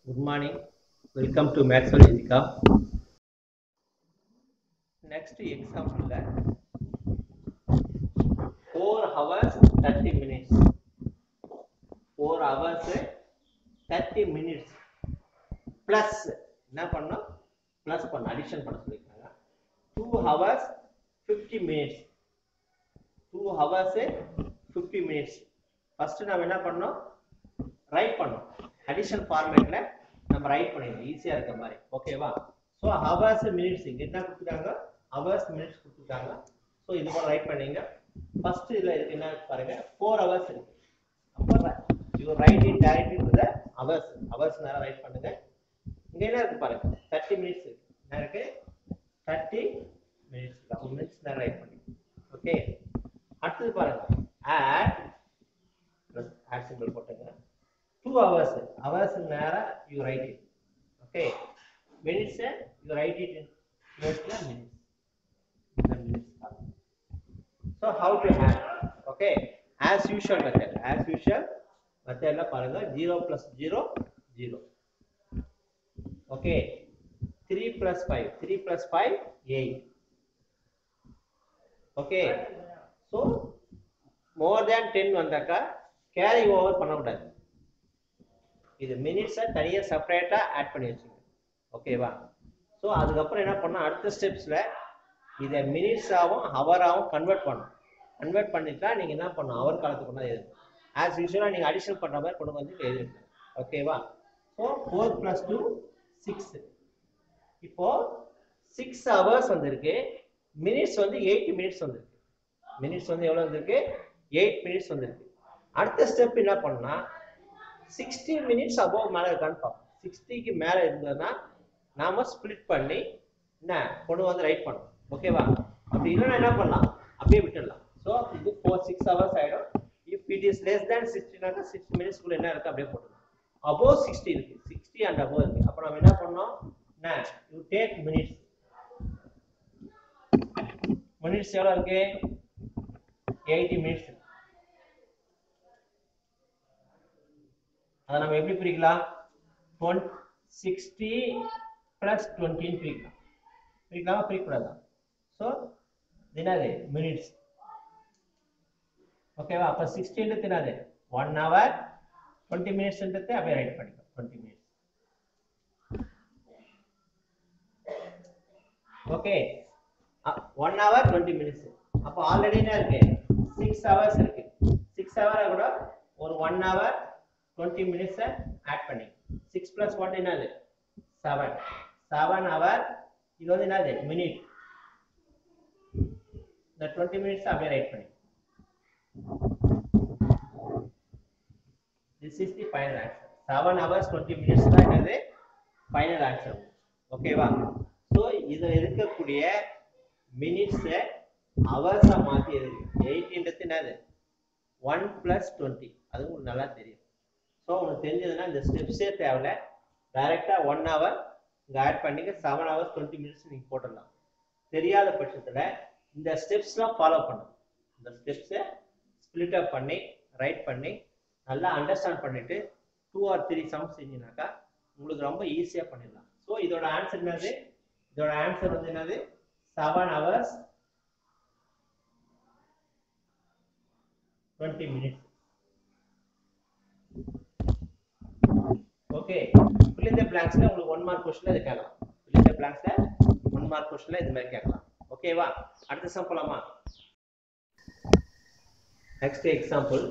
Good morning. Welcome to Maxwell Indica. Next example that 4 hours 30 minutes. 4 hours 30 minutes plus என்ன பண்ணோம் plus பண்ண addition பண்ண சொல்லிருக்காங்க 2 hours 50 minutes 2 hours 50 minutes first நம்ம என்ன பண்ணோம் ரைட் பண்ணோம் அடிஷன் ஃபார்மேட்ல நம்ம ரைட் பண்ணிடணும் ஈஸியா இருக்க மாதிரி ஓகேவா ஸோ ஹவர்ஸ் மினிட்ஸ் இங்க என்ன கொடுத்துருக்காங்க ஹவர்ஸ் மினிட்ஸ் கொடுத்துருக்காங்க ஸோ இது போல ரைட் பண்ணீங்க ஃபர்ஸ்ட் இதுல இருக்கு என்ன இருக்கு பாருங்க ஃபோர் ஹவர்ஸ் இருக்கு அப்போ you write in direct to the hours hours நேரம் ரைட் பண்ணுங்க இங்க என்ன இருக்கு பாருங்க தேர்ட்டி மினிட்ஸ் இருக்கு என்ன இருக்கு தேர்ட்டி மினிட்ஸ் ஒரு மினிட்ஸ் நேரம் ரைட் பண்ணி ஓகே அடுத்தது பாருங்க ஆட் ப்ளஸ் ஆட் சிம்பிள் போட்டுங்க டூ ஹவர்ஸ் ஹவர்ஸ் நேரம் you write it okay minutes you write it in மினிட்ஸ்ல minutes minutes so how to add okay as usual method as usual மெத்தட்ல பாருங்க zero plus zero zero okay three plus five three plus five eight okay so more than ten வந்தாக்கா carry over பண்ணக்கூடாது இது மினிட்ஸை தனியாக செப்பரேட்டாக add பண்ணி வச்சுங்க ஓகேவா ஸோ அதுக்கப்புறம் என்ன பண்ணோம் அடுத்த ஸ்டெப்ஸில் இதை மினிட்ஸாகவும் ஹவராகவும் கன்வெர்ட் பண்ணணும் கன்வெர்ட் பண்ணிட்டா நீங்கள் என்ன பண்ணணும் ஹவர் காலத்துக்கு கொண்டு எழுதணும் ஆஸ் யூஸ்வலாக நீங்கள் அடிஷன் பண்ணுற மாதிரி கொண்டு வந்து எழுதிருக்கணும் ஓகேவா so four plus two six இப்போ சிக்ஸ் ஹவர்ஸ் வந்திருக்கு மினிட்ஸ் வந்து எயிட் மினிட்ஸ் வந்திருக்கு மினிட்ஸ் வந்து எவ்வளோ வந்திருக்கு எயிட் மினிட்ஸ் வந்திருக்கு அடுத்த ஸ்டெப் என்ன பண்ணா சிக்ஸ்டி மினிட்ஸ் அபோவ் மேலே இருக்கான்னு பார்ப்போம் சிக்ஸ்டிக்கு மேலே இருந்ததுன்னா நாம ஸ்ப்ளிட் பண்ணி என்ன கொண்டு வந்து ரைட் பண்ணணும் ஓகேவா அப்படி இல்லைன்னா என்ன பண்ணலாம் அப்படியே விட்டுடலாம் ஸோ இது ஃபோர் சிக்ஸ் ஹவர்ஸ் ஆகிடும் if it is less than சிக்ஸ்டினாக்கா சிக்ஸ் மினிட்ஸ்க்குள்ள என்ன இருக்கு அப்படியே போட்டுடலாம் அபோவ் சிக்ஸ்டி இருக்கு சிக்ஸ்டி அண்ட் அபோவ் இருக்கு அப்போ நம்ம என்ன பண்ணோம் என்ன யூ டேக் மினிட்ஸ் மினிட்ஸ் எவ்வளோ இருக்கு எயிட்டி மினிட்ஸ் அதை நம்ம எப்படி பிரிக்கலாம் டுவெண்ட் சிக்ஸ்டி ப்ளஸ் டுவெண்ட்டின்னு பிரிக்கலாம் பிரிக்கலாமா பிரிக்கக்கூடாதா ஸோ என்னது மினிட்ஸ் ஓகேவா அப்போ சிக்ஸ்டின்றது என்னது ஒன் ஹவர் டுவெண்ட்டி மினிட்ஸ்ன்றது அப்படியே ரைட் பண்ணிக்கலாம் twenty minutes okay one hour twenty minutes அப்போ ஆல்ரெடி என்ன இருக்கு சிக்ஸ் ஹவர்ஸ் இருக்கு சிக்ஸ் ஹவரை கூட ஒரு ஒன் ஹவர் டுவெண்ட்டி மினிட்ஸை ஆட் பண்ணி சிக்ஸ் ப்ளஸ் ஒன் என்னது செவன் செவன் ஹவர் இது வந்து என்னது மினிட் இந்த டுவெண்ட்டி மினிட்ஸ் அப்படியே ரைட் பண்ணி this is the final answer seven hours twenty minutes தான் என்னது ஃபைனல் ஆன்சர் ஓகேவா ஸோ இதில் இருக்கக்கூடிய மினிட்ஸை ஹவர்ஸாக மாற்றி இருக்கு எயிட்டின்றது என்னது ஒன் ப்ளஸ் டுவெண்ட்டி அது உங்களுக்கு நல்லா தெரியும் ஸோ உனக்கு தெரிஞ்சதுன்னா இந்த ஸ்டெப்ஸே தேவையில்ல டைரெக்டாக ஒன் ஹவர் இங்கே ஆட் பண்ணிக்க செவன் ஹவர்ஸ் டுவெண்ட்டி மினிட்ஸ் நீங்கள் போட்டுடலாம் தெரியாத பட்சத்தில் இந்த ஸ்டெப்ஸ்லாம் ஃபாலோ பண்ணணும் இந்த ஸ்டெப்ஸை ஸ்ப்ளிட் அப் பண்ணி ரைட் பண்ணி நல்லா அண்டர்ஸ்டாண்ட் பண்ணிட்டு டூ ஆர் த்ரீ சம்ஸ் செஞ்சினாக்கா உங்களுக்கு ரொம்ப ஈஸியாக பண்ணிடலாம் ஸோ இதோட ஆன்சர் என்னது இதோட ஆன்சர் வந்து என்னது seven hours twenty minutes okay fill in the blanksல உங்களுக்கு ஒன் மார்க் கொஸ்டின்ல இது கேட்கலாம் fill in the blanksல ஒன் மார்க் கொஸ்டின்ல இது மாதிரி கேட்கலாம் ஓகேவா அடுத்த சம் போலாமா next example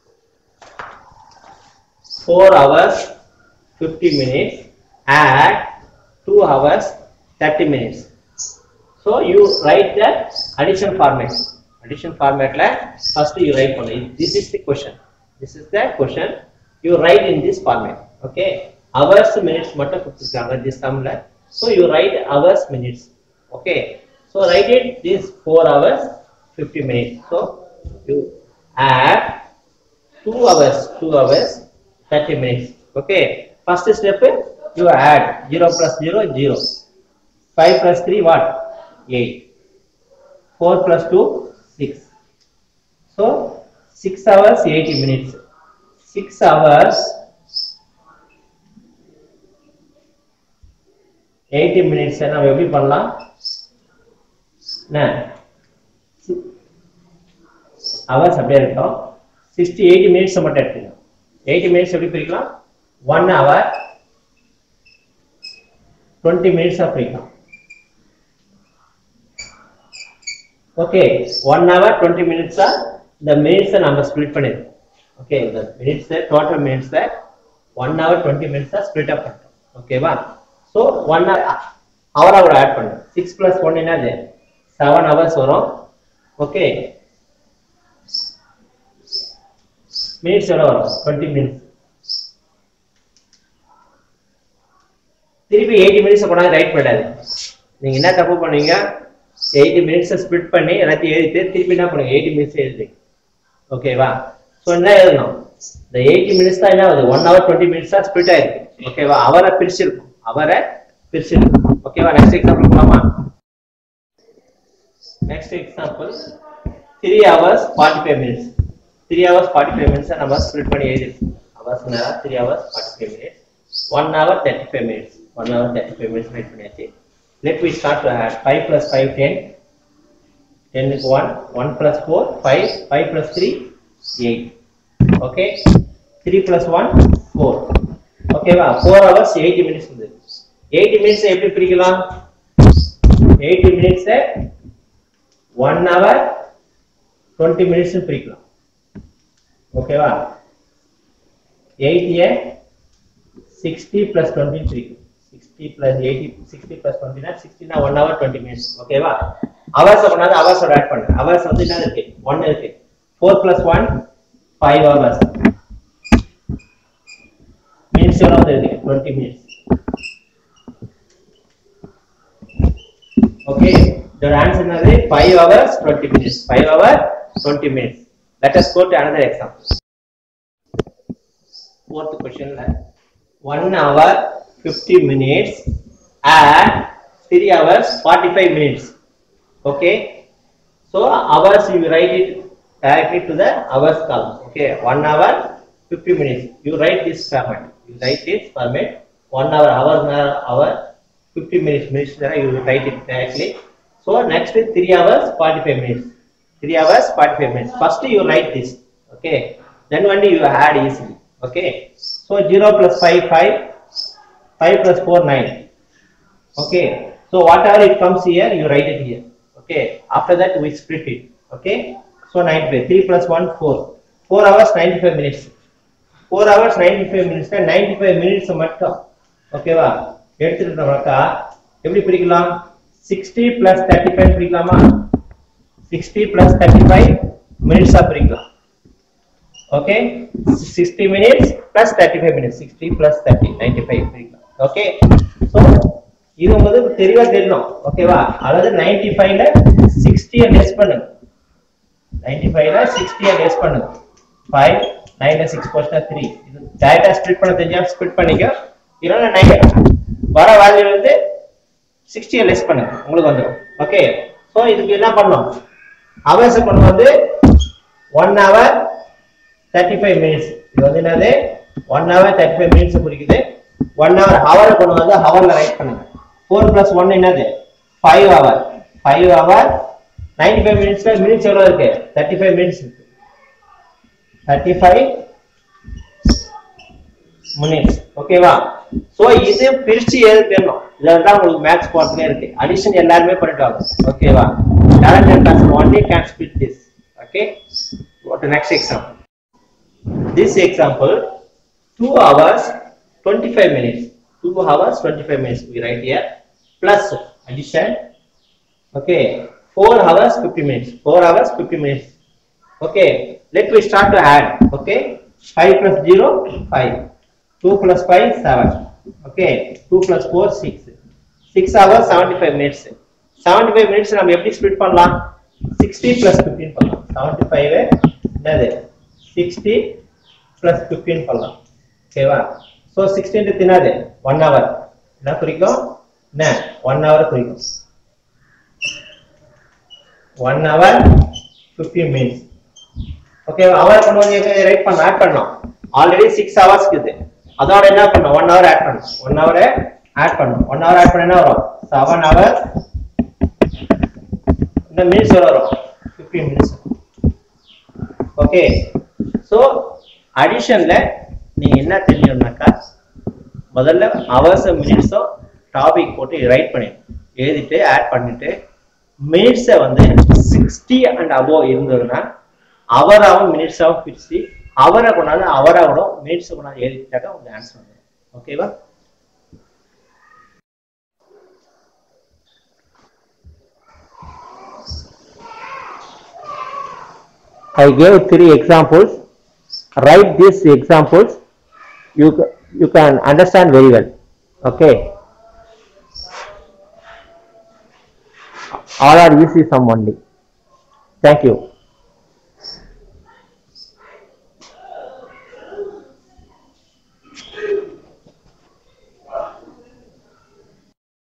4 hours 50 minutes at 2 hours 30 minutes so you write the addition format addition formatல first you write பண்ணு this is the question this is the question you write in this format okay hours minutes மட்டும் கொடுத்திருக்காங்க this sumல so you write hours minutes okay so write it this 4 hours 50 minutes so you add 2 hours 2 hours 30 minutes okay first step you add 0 plus 0 0 5 plus 3 what 8 4 plus 2 6 so 6 hours 80 minutes 6 hours eighty minutes நம்ம எப்படி பண்ணலாம் என்ன hours அப்படியே இருக்கும் sixty eighty minutes மட்டும் எடுத்துக்கலாம் eighty minutes எப்படி பிரிக்கலாம் ஒன் ஹவர் டுவெண்ட்டி மினிட்ஸாக பிரிக்கலாம் ஓகே ஒன் ஹவர் டுவெண்ட்டி மினிட்ஸா இந்த மினிட்ஸை நம்ம ஸ்ப்ளிட் பண்ணிருக்கோம் ஓகே இந்த மினிட்ஸை டோட்டல் மினிட்ஸை ஒன் ஹவர் டுவெண்ட்டி மினிட்ஸாக ஸ்ப்ளிட் அப் பண்ணிட்டோம் ஓகேவா so one hour hour hour add பண்ணும் சிக்ஸ் ப்ளஸ் ஒன் என்னது செவன் ஹவர்ஸ் வரும் ஓகே மினிட்ஸ் எவ்வளோ வரும் டுவெண்ட்டி மினிட்ஸ் திருப்பி எயிட்டி மினிட்ஸ் கொண்டாந்து ரைட் பண்ணாது நீங்க என்ன தப்பு பண்ணுவீங்க எயிட்டி மினிட்ஸை ஸ்பிட் பண்ணி எல்லாத்தையும் எழுதிட்டு திருப்பி என்ன பண்ணுங்க எயிட்டி மினிட்ஸ் எழுதி ஓகேவா ஸோ என்ன எழுதணும் இந்த எயிட்டி மினிட்ஸ் தான் என்ன ஆகுது ஒன் ஹவர் டுவெண்ட்டி மினிட்ஸ் தான் ஸ்பிட் ஆயிருக்கு ஓகேவா அவரை பிரிச்சிருக்கும் அவரை பிரிச்சிருக்கும் ஓகேவா நெக்ஸ்ட் எக்ஸாம்பிள் போலாமா next example three hours forty five minutes three hours forty five மினிட்ஸை நம்ம ஸ்ப்ளிட் பண்ணி எழுதிருக்கோம் ஹவர்ஸ் நேரம் three hours forty five minutes one hour thirty five minutes one hour thirty five minutes right பண்ணியாச்சு let we start to add five plus five ten டென்னுக்கு one one plus four five five plus three eight okay three plus one four ஓகேவா four hours eighty minutes வந்து eighty minutes எப்படி பிரிக்கலாம் eighty மினிட்ஸை one hour twenty minutes பிரிக்கலாம் ஓகேவா எயிட்டியை sixty plus twenty பிரிக்கும் sixty plus eighty sixty plus டுவெண்ட்டினா சிக்ஸ்டினா ஒன் ஹவர் டுவெண்ட்டி மினிட்ஸ் ஓகேவா ஹவர்ஸ் கொண்டாந்து ஹவர்ஸோட ஆட் பண்ணுறேன் ஹவர்ஸ் வந்து என்ன இருக்கு ஒன் இருக்கு four plus one five hours minutes எவ்வளோ வந்து இருக்கு டுவெண்ட்டி மினிட்ஸ் ஓகே இதோட ஆன்சர் என்னது five hours twenty minutes five hour twenty minutes let us go to another example fourth கொஸ்டின்ல one hour fifty minutes and three hours forty five minutes okay so hours you write it directly to the hours column okay one hour 50 minutes you write this format you write this format one hour hour hour 50 minutes minutes there you write it directly so next is 3 hours 45 minutes 3 hours 45 minutes first you write this okay then only you add easily okay so 0 plus 5 5 5 plus 4 9 okay so whatever it comes here you write it here okay after that we split it okay so 95 3 plus 1 4 4 hours 95 minutes 4 hours 95 minutes 95 minutes மட்டும் ஓகேவா எடுத்துக்கிட்டோம்னாக்கா எப்படி பிரிக்கலாம் 60 plus 35 பிரிக்கலாமா 60 plus 35 மினிட்ஸா பிரிக்கலாம் okay 60 minutes plus 35 minutes 60 plus 30 95 பிரிக்கலாம் okay so இது உங்களுக்கு தெளிவா தெரியணும் ஓகேவா அதாவது 95 ல 60 லெஸ் பண்ணுங்க 95 ல 60 லெஸ் பண்ணுங்க 5 9 ல 6 போஸ்டா 3 இது டைரக்டா ஸ்ப்ளிட் பண்ண தெரிஞ்சா ஸ்ப்ளிட் பண்ணிக்க இல்லைன்னா 9 வர வேல்யூ வந்து 60 லெஸ் பண்ணுங்க உங்களுக்கு வந்துடும் ஓகே சோ இதுக்கு என்ன பண்ணணும் ஹவர்ஸ் கொண்டு வந்து 1 hour 35 மினிட்ஸ் இது வந்து என்னது 1 hour 35 மினிட்ஸ் குறிக்குது 1 hour ஹவரை கொண்டு வந்து ஹவர்ல ரைட் பண்ணுங்க 4 plus 1 என்னது 5 hour 5 hour 95 மினிட்ஸ்ல மினிட்ஸ் எவ்வளவு இருக்கு 35 மினிட்ஸ் இருக்கு 35 மினிட்ஸ் ஓகேவா சோ இது பிரிச்சு எழுத தெரியணும் இதுல தான் உங்களுக்கு மேத்ஸ் போறதுல இருக்கு அடிஷன் எல்லாருமே பண்ணிட்டாங்க ஓகேவா talent and passion only can split this okay go to next example this example 2 hours 25 minutes 2 hours 25 minutes we write here plus addition okay 4 hours 50 minutes 4 hours 50 minutes okay let me start to add okay 5 plus 0 5 2 plus 5 7 okay 2 plus 4 6 6 hours 75 minutes 75 minutes நம்ம எப்படி split பண்ணலாம் 60 plus 15 பண்ணலாம் 75 என்னது 60 plus 15 பண்ணலாம் ஓகேவா so sixteen தினாது one hour என்ன குறிக்கும் என்ன ஒன் ஹவர் குறிக்கும் one hour fifteen minutes okay hour கொண்டு வந்து ரைட் பண்ண ஆட் பண்ணோம் ஆல்ரெடி சிக்ஸ் ஹவர்ஸ் இருக்குது அதோட என்ன பண்ணோம் ஒன் ஹவர் ஆட் பண்ணோம் ஒன் ஹவர் ஆட் பண்ணணும் ஒன் ஹவர் ஆட் பண்ண என்ன வரும் செவன் ஹவர் இந்த மினிட்ஸ் எவ்வளோ வரும் ஃபிஃப்டீன் மினிட்ஸ் ஓகே ஸோ அடிஷனில் நீங்கள் என்ன தெரிஞ்சுக்கணும்னாக்கா முதல்ல ஹவர்ஸும் மினிட்ஸும் டாபிக் போட்டு ரைட் பண்ணிடணும் எழுதிட்டு ஆட் பண்ணிட்டு மினிட்ஸை வந்து சிக்ஸ்டி அண்ட் அபோவ் இருந்ததுன்னா அவராகவும் மினிட்ஸாகவும் பிரிச்சு அவரை கொண்டாந்து அவராக கூட மினிட்ஸை கொண்டாந்து எழுதிட்டாக்கா உங்களுக்கு ஆன்சர் வந்துடும் ஓகேவா I gave three examples. Write these examples. You, ca- you can understand very well. Okay. All are easy sum only. Thank you.